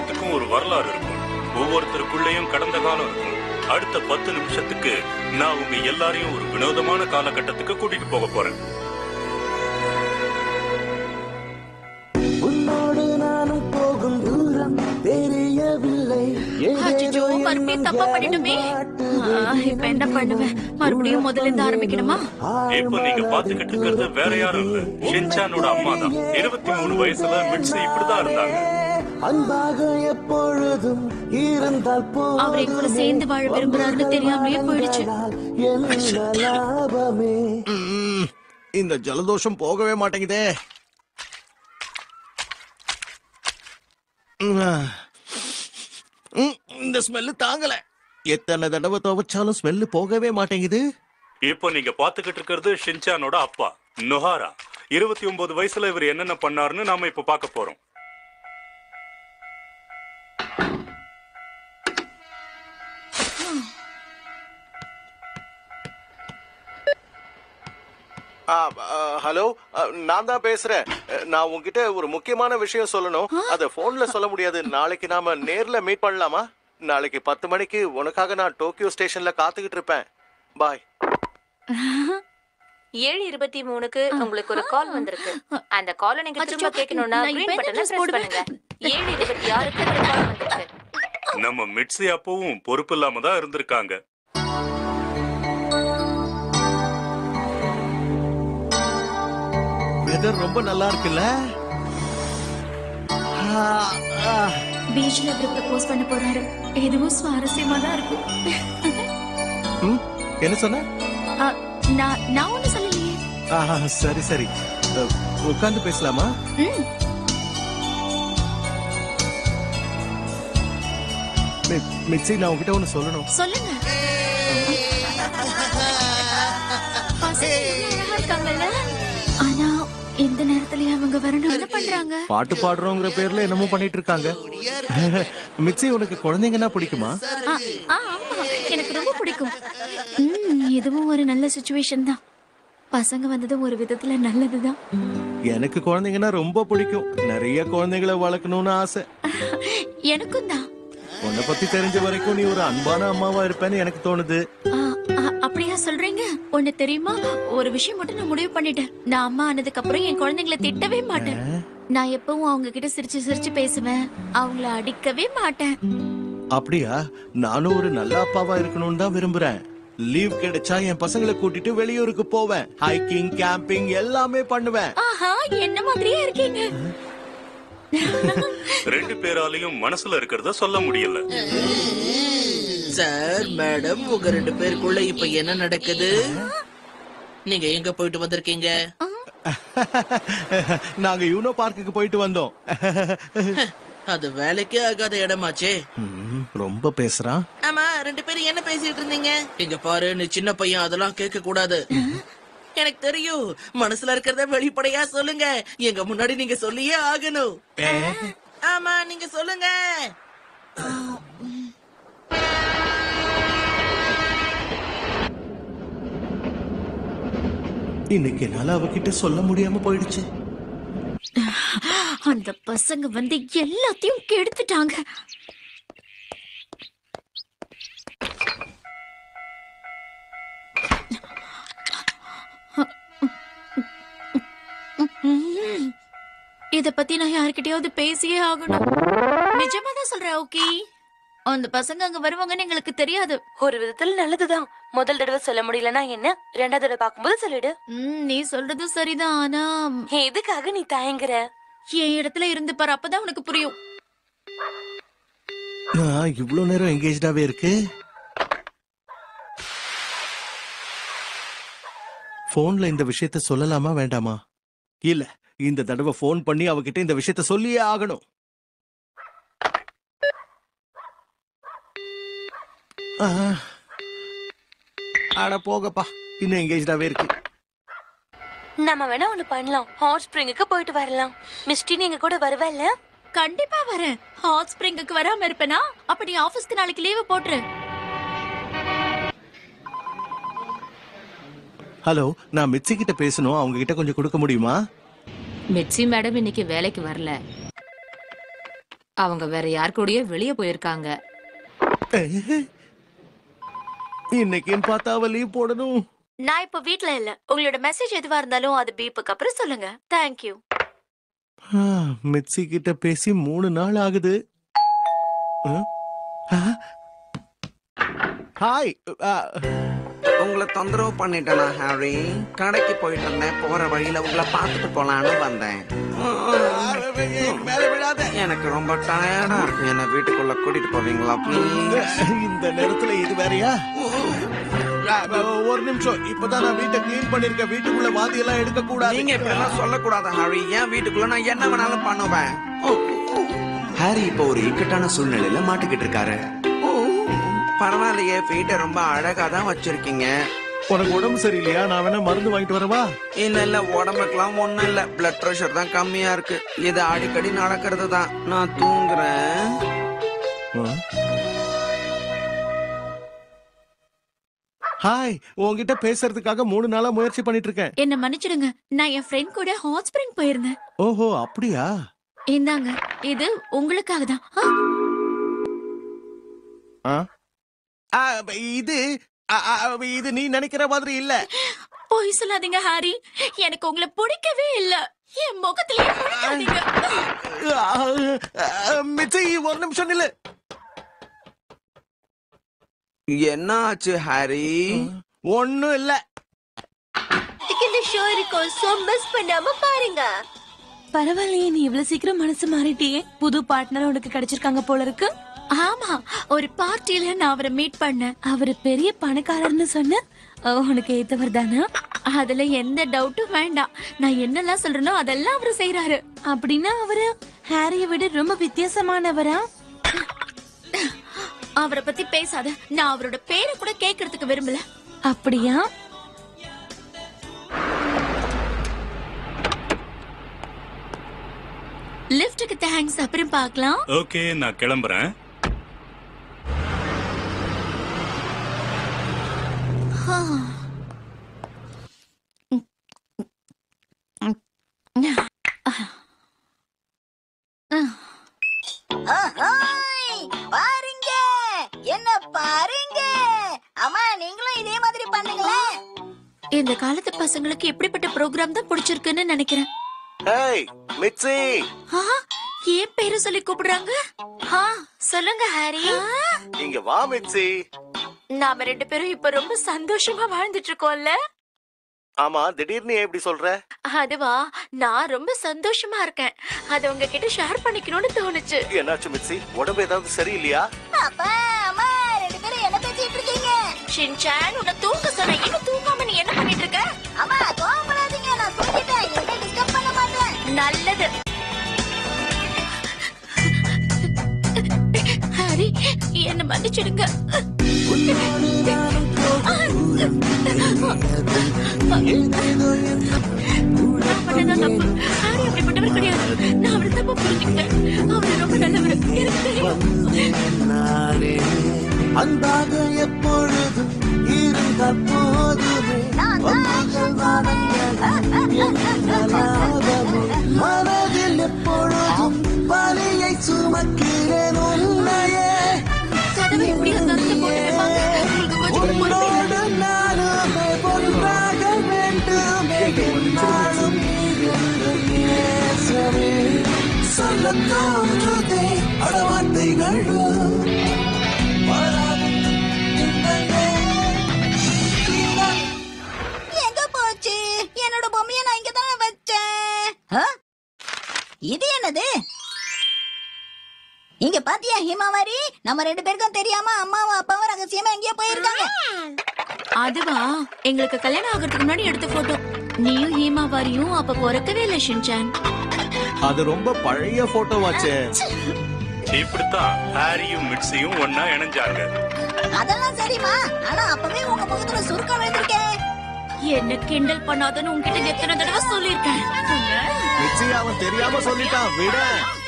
ஒவ்வொருத்தருக்கும் ஒரு வரலாறு இருக்கும் ஒவ்வொருத்தருக்குள்ளேயும் கடந்த காலம் இருக்கும் அடுத்த பத்து நிமிஷத்துக்கு நான் உங்க எல்லாரையும் ஒரு வினோதமான காலகட்டத்துக்கு கூட்டிட்டு போக போறேன் உன்னோடு நானும் போகும் தூரம் தெரியவில்லை அச்சச்சோ, மறுபடியும் தப்பா பண்ணிட்டோமே ஆ, இப்ப என்ன பண்ணுவேன் மறுபடியும் முதல்ல இருந்து ஆரம்பிக்கணுமா இப்ப நீங்க பாத்துக்கிட்டு இருக்கிறது வேற யாரும் இல்ல ஷின்சானோட அம்மா தான் இருபத்தி மூணு வயசுல மிட்ஸு இப்படிதான் இருந்தாங்க அன்பாக எப்பொழுதும் இருந்தால் போதும். அவர் என் கூட சேர்ந்து வாழ விரும்புறாருன்னு தெரியாமலே போயிடுச்சு. என்ன லாபமே ம், இந்த ஜலதோஷம் போகவே மாட்டேங்குதே ம், ஆ. ம், இந்த ஸ்மெல்லு தாங்கல எத்தனை தடவை துவைச்சாலும் ஸ்மெல்லு போகவே மாட்டேங்குது இப்போ நீங்க பாத்துக்கிட்டு இருக்கிறது ஷின்சானோட அப்பா நொஹாரா இருபத்தி ஒன்பது வயசுல இவர் என்னென்ன பண்ணாருன்னு நாம இப்ப பார்க்க போறோம் ஆ, ஆ, ஹலோ ஆ, நான் தான் பேசுறேன் நான் உன்கிட்ட ஒரு முக்கியமான விஷயம் சொல்லணும் அத போன்ல சொல்ல முடியாது நாளைக்கு நாம நேர்ல மீட் பண்ணலாமா நாளைக்கு பத்து மணிக்கு உனக்காக நான் டோக்கியோ ஸ்டேஷன்ல காத்துக்கிட்டு இருப்பேன் பாய் ஏழு இருபத்தி மூணுக்கு உங்களுக்கு ஒரு கால் வந்திருக்கு அந்த காலை நீங்க அச்சச்சோ, திரும்ப கேட்கணும்னா நான் இப்ப green என்ன பட்டனை dress press போடுவேன்? பண்ணுங்க ஏழு இருபத்தி ஆறுக்கு ஒரு கால் வந்திருக்கு நம்ம மிட்ஸி அப்பவும் பொறுப்பு இல்லாம தான் இருந்திருக்காங்க வெதர் ரொம்ப நல்லா இருக்குல்ல ஆ, ஆ. பீச்ல அவர் ப்ரப்போஸ் பண்ண போறாரு எதுவும் சுவாரஸ்யமா தான் இருக்கும் ம், என்ன சொன்ன ஆ, நான் நான் ஒண்ணு சொல்லலையே ஆஹா, சரி சரி உட்காந்து பேசலாமா ம், மி- மிச்சி நான் உன்கிட்ட ஒண்ணு சொல்லணும் சொல்லுங்க பசங்க எவ்வளவு அழகா இருக்காங்கல்ல? ஆனா இந்த நேரத்துல அவங்க வரணும் என்ன பண்றாங்க பாட்டு பாடுறோங்கிற பேர்ல என்னமோ பண்ணிட்டு இருக்காங்க மிச்சி உனக்கு குழந்தைங்கன்னா பிடிக்குமா ஆ, ஆ, ஆமா எனக்கு ரொம்ப பிடிக்கும் ம், இதுவும் ஒரு நல்ல சுச்சுவேஷன் தான் பசங்க வந்ததும் ஒரு விதத்துல நல்லதுதான் எனக்கு குழந்தைங்கன்னா ரொம்ப பிடிக்கும் நிறைய குழந்தைகளை வளர்க்கணும்னு ஆசை எனக்கும் தான் உன்னை பத்தி தெரிஞ்ச வரைக்கும் நீ ஒரு அன்பான அம்மாவா இருப்பேன்னு எனக்கு தோணுது ஆ, ஆ, அப்படியா சொல்றீங்க ஒண்ணு தெரியுமா ஒரு விஷயம் மட்டும் நான் முடிவு பண்ணிட்டேன் நான் அம்மா ஆனதுக்கு அப்புறம் என் குழந்தைங்களை திட்டவே மாட்டேன் நான் எப்பவும் அவங்க கிட்ட சிரிச்சு சிரிச்சு பேசுவேன் அவங்கள அடிக்கவே மாட்டேன் அப்படியா நானும் ஒரு நல்ல அப்பாவா இருக்கணும்னு தான் விரும்புறேன் லீவ் கிடைச்சா என் பசங்களை கூட்டிட்டு வெளியூருக்கு போவேன் ஹைக்கிங் கேம்பிங் எல்லாமே பண்ணுவேன் ஆஹா என்ன மாதிரியே இருக்கீங்க ரெண்டு பேராலையும் மனசுல இருக்கிறத சொல்ல முடியல சார் மேடம் உங்க ரெண்டு பேருக்குள்ள இப்ப என்ன நடக்குது நீங்க எங்க போயிட்டு வந்திருக்கீங்க நாங்க யூனோ பார்க்குக்கு போயிட்டு வந்தோம் அது வேலைக்கே ஆகாத இடமாச்சே ம், ரொம்ப பேசுறான் ஆமா ரெண்டு பேரும் என்ன பேசிட்டு இருந்தீங்க இங்க பாரு நீ சின்ன பையன் அதெல்லாம் கேட்க கூடாது எனக்கு தெரியும் மனசுல இருக்கிறத வெளிப்படையா சொல்லுங்க எங்க முன்னாடி நீங்க சொல்லியே ஆகணும் ஆமா நீங்க சொல்லுங்க இன்னைக்கு என்னால அவகிட்ட சொல்ல முடியாம போயிடுச்சு அந்த பசங்க வந்து எல்லாத்தையும் கெடுத்துட்டாங்க இத பத்தி நான் யார்கிட்டயாவது பேசியே ஆகணும் நிஜமா தான் சொல்றேன் ஓகே அந்த பசங்க அங்க வருவாங்கன்னு எங்களுக்கு தெரியாது ஒரு விதத்துல நல்லதுதான் முதல் தடவை சொல்ல முடியலன்னா என்ன ரெண்டாவது தடவை பார்க்கும்போது சொல்லிடு ம், நீ சொல்றதும் சரிதான் ஆனா எதுக்காக நீ தயங்குற என் இடத்துல இருந்து பாரு அப்பதான் உனக்கு புரியும் நான் இவ்வளவு நேரம் எங்கேஜ்டாவே இருக்கு போன்ல இந்த விஷயத்த சொல்லலாமா வேண்டாமா இல்ல இந்த தடவை ஃபோன் பண்ணி அவகிட்ட இந்த விஷயத்த சொல்லியே ஆகணும் ஆ. அட போகப்பா இன்னும் எங்கேஜ்டாவே இருக்கு நம்ம வேணா ஒண்ணு பண்ணலாம் ஹாட் ஸ்ப்ரிங்குக்கு போயிட்டு வரலாம் மிஸ்டி நீங்க கூட வருவல்ல கண்டிப்பா வரேன் ஹாட் ஸ்பிரிங்குக்கு வராம இருப்பேனா அப்ப நீ ஆபீஸ்க்கு நாளைக்கு லீவு போட்டுரு ஹலோ நான் மிச்சி கிட்ட பேசணும் அவங்க கிட்ட கொஞ்சம் கொடுக்க முடியுமா மிட்சி மேடம் இன்னைக்கு வேலைக்கு வரல அவங்க வேற யார் கூடயோ வெளியே போயிருக்காங்க இன்னைக்குன்னு பார்த்தா அவ லீவ் போடணும் நான் இப்ப வீட்ல இல்ல உங்களோட மெசேஜ் எதுவா இருந்தாலும் அது பீப்புக்கு அப்புறம் சொல்லுங்க தேங்க்யூ ஆ, மிட்சி கிட்ட பேசி மூணு நாள் ஆகுது ஆ? ஆ? ஹாய் ஆ, உங்களை தொந்தரவு பண்ணிட்டேனா ஹாரி கடைக்கு போயிட்டு இருந்தேன் போற வழியில உங்களை பார்த்துட்டு போலான்னு வந்தேன் மேல விடாத எனக்கு ரொம்ப டயர்டா இருக்கு என்ன வீட்டுக்குள்ள கூட்டிட்டு போவீங்களா ப்ளீஸ் இந்த நேரத்துல இது வேறயா ஆ, ஒரு நிமிஷம் இப்பதான் நான் வீட்டை கிளீன் பண்ணிருக்கேன் வீட்டுக்குள்ள வாதி எல்லாம் எடுக்க கூடாது நீங்க இப்ப எல்லாம் சொல்லக்கூடாது ஹாரி என் வீட்டுக்குள்ள நான் என்ன வேணாலும் பண்ணுவேன் ஹாரி இப்போ ஒரு இக்கட்டான சூழ்நிலையில மாட்டிக்கிட்டு இருக்காரு பரவாயில்லையே வீட்டை ரொம்ப அழகா தான் வச்சிருக்கீங்க உனக்கு உடம்பு சரியில்லையா நான் வேணா மருந்து வாங்கிட்டு வரவா இல்ல இல்ல உடம்புக்கெல்லாம் ஒண்ணும் இல்ல பிளட் பிரஷர் தான் கம்மியா இருக்கு இது அடிக்கடி நடக்கிறது தான் நான் தூங்குறேன் ஹாய் உன்கிட்ட பேசுறதுக்காக மூணு நாளா முயற்சி பண்ணிட்டு இருக்கேன் என்ன மன்னிச்சிடுங்க நான் என் ஃப்ரெண்ட் கூட ஹாட் ஸ்பிரிங் போயிருந்தேன் ஓஹோ அப்படியா இந்தாங்க இது உங்களுக்காக தான் ஆ? ஆ, இது ஆ, ஆ, இது நீ நினைக்கிற மாதிரி இல்ல போய் சொல்லாதீங்க ஹாரி எனக்கு உங்களை பிடிக்கவே இல்ல என் முகத்திலே பிடிக்காதீங்க மிச்சி ஒரு நிமிஷம் நில்லு என்ன ஆச்சு ஹாரி ஒண்ணும் இல்ல இந்த ஷோ இருக்கும் சோ மிஸ் பண்ணாம பாருங்க பரவாயில்லையே நீ இவ்வளவு சீக்கிரம் மனசு மாறிட்டியே புது பார்ட்னர் உனக்கு கிடைச்சிருக்காங்க போல இருக்கு ஆமா ஒரு பார்ட்டில நான் அவரை மீட் பண்ணேன் அவரு பெரிய பணக்காரர்னு சொன்ன ஓ, உனக்கு ஏத்தவர் தானா அதுல எந்த டவுட்டும் வேண்டாம் நான் என்னெல்லாம் சொல்றேனோ அதெல்லாம் அவரு செய்யறாரு அப்படின்னா அவரு ஹாரிய விட ரொம்ப வித்தியாசமானவரா அவரை பத்தி பேசாத நான் அவரோட பேரை கூட கேட்கறதுக்கு விரும்பல அப்படியா லிஃப்ட்டுக்கு தேங்க்ஸ் அப்புறம் பார்க்கலாம் ஓகே நான் கிளம்புறேன் பாருங்க என்ன பாருங்க அம்மா நீங்களும் இதே மாதிரி பண்ணுங்களேன் இந்த காலத்து பசங்களுக்கு எப்படிப்பட்ட ப்ரோக்ராம் தான் பிடிச்சிருக்குன்னு நினைக்கிறேன் ஹேய் மிட்சி ஆ, ஏன் பேரு சொல்லி கூப்பிடுறாங்க ஆ, சொல்லுங்க ஹாரி இங்க வா மிட்சி நாம ரெண்டு பேரும் இப்ப ரொம்ப சந்தோஷமா வாழ்ந்துட்டு இருக்கோம்ல ஆமா திடீர்னு ஏன் இப்படி சொல்ற அதுவா நான் ரொம்ப சந்தோஷமா இருக்கேன் அத உங்ககிட்ட ஷேர் பண்ணிக்கணும்னு தோணுச்சு என்னாச்சு மிட்சி உடம்பு ஏதாவது சரியில்லையா அப்பா அம்மா ரெண்டு பேரும் என்ன பேசிட்டு இருக்கீங்க ஷின்சான் உன்னை தூங்க சொன்ன என்ன தூங்காம நீ என்ன பண்ணிட்டு இருக்க அம்மா கோவப்படாதீங்க நான் தூங்கிட்டேன் என்ன டிஸ்டர்ப் பண்ண மாட்டேன் நல்லது ஹாரி என்ன மன்னிச்சிடுங்க உன்னோடு நானும் போகும் தூரம் தெரியாது. ஏதேதோ எண்ணம் கூட நான் பண்ணதான் தப்பு ஹாரி அப்படிப்பட்டவர் கிடையாது நான் அவரை தப்பா புரிஞ்சுக்கிட்டேன் அவர் ரொம்ப நல்லவர் எனக்கு தெரியும் நானே அன்பாக எப்பொழுதும் இருந்தால் போதுமே வம்புகள் வாதங்கள் என்ன லாபமே மனதில் எப்பொழுதும் வலியை சுமக்கிறேன் உன்னையே கதவை எப்படியோ திறந்து போட்டு வைப்பாங்க. உங்களுக்கு கொஞ்சம் கூட பொறுமை இல்லை. உன்னோடு நானுமே ஒன்றாக வேண்டுமே என்னாலும் நீ என்று நேசமே சொல்ல தோன்றுதே அடவார்த்தைகளும் வராது இன்பமே. நீதான் எங்க போச்சு என்னோட பொம்மைய நான் இங்க தானே வச்சேன் ஆ? இது என்னது இங்க பாத்தியா ஹிமாவாரி நம்ம ரெண்டு பேருக்கும் தெரியாம அம்மாவும் அப்பாவும் ரகசியமா எங்கேயோ போயிருக்காங்க அதுவா எங்களுக்கு கல்யாணம் ஆகிறதுக்கு முன்னாடி எடுத்த போட்டோ நீயும் ஹீமாவாரியும் அப்ப பிறக்கவே இல்லை ஷின்சான் அது ரொம்ப பழைய போட்டோவாச்சே இப்படித்தான் ஹாரியும் மிட்ஸியும் ஒன்னா இணைஞ்சாங்க அதெல்லாம் சரிமா ஆனா அப்பவே உங்க முகத்துல சுருக்கம் விழுந்திருக்கேன் என்ன கிண்டல் பண்ணாதன்னு உன்கிட்ட எத்தனை தடவை சொல்லியிருக்கேன் மிட்சி அவன் தெரியாம சொல்லிட்டான் விட